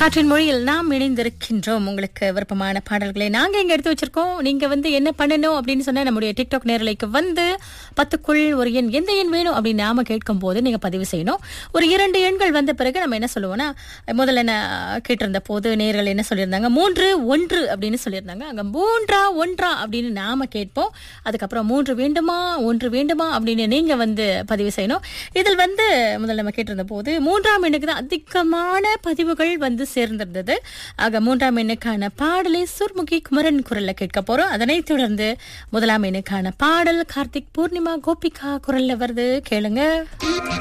காற்றின் மொழியில் நாம் இணைந்திருக்கின்றோம் உங்களுக்கு விருப்பமான பாடல்களை நாங்க இங்க எடுத்து வச்சிருக்கோம் நீங்க வந்து என்ன பண்ணணும் அப்படின்னு சொன்னா நம்முடைய டிக்டாக் நேரலைக்கு வந்து பத்துக்குள் ஒரு எண் எந்த எண் வேணும் அப்படின்னு நாம கேட்கும் போது நீங்க பதிவு செய்யணும் ஒரு இரண்டு எண்கள் வந்த பிறகு நம்ம என்ன சொல்லுவோம்னா முதல்ல என்ன கேட்டிருந்த போது நேர்கள் என்ன சொல்லியிருந்தாங்க மூன்று ஒன்று அப்படின்னு சொல்லியிருந்தாங்க அங்க மூன்றா ஒன்றா அப்படின்னு நாம கேட்போம் அதுக்கப்புறம் மூன்று வேண்டுமா ஒன்று வேண்டுமா அப்படின்னு நீங்க வந்து பதிவு செய்யணும் இதில் வந்து முதல்ல நம்ம கேட்டிருந்த போது மூன்றாம் எண்ணுக்கு தான் அதிகமான பதிவுகள் வந்து சேர்ந்திருந்தது ஆக மூன்றாம் எண்ணுக்கான பாடலை சுர்முகி குமரன் குரல்ல கேட்க போறோம் அதனைத் தொடர்ந்து முதலாம் எண்ணுக்கான பாடல் கார்த்திக் பூர்ணிமா கோபிகா குரல்ல வருது கேளுங்க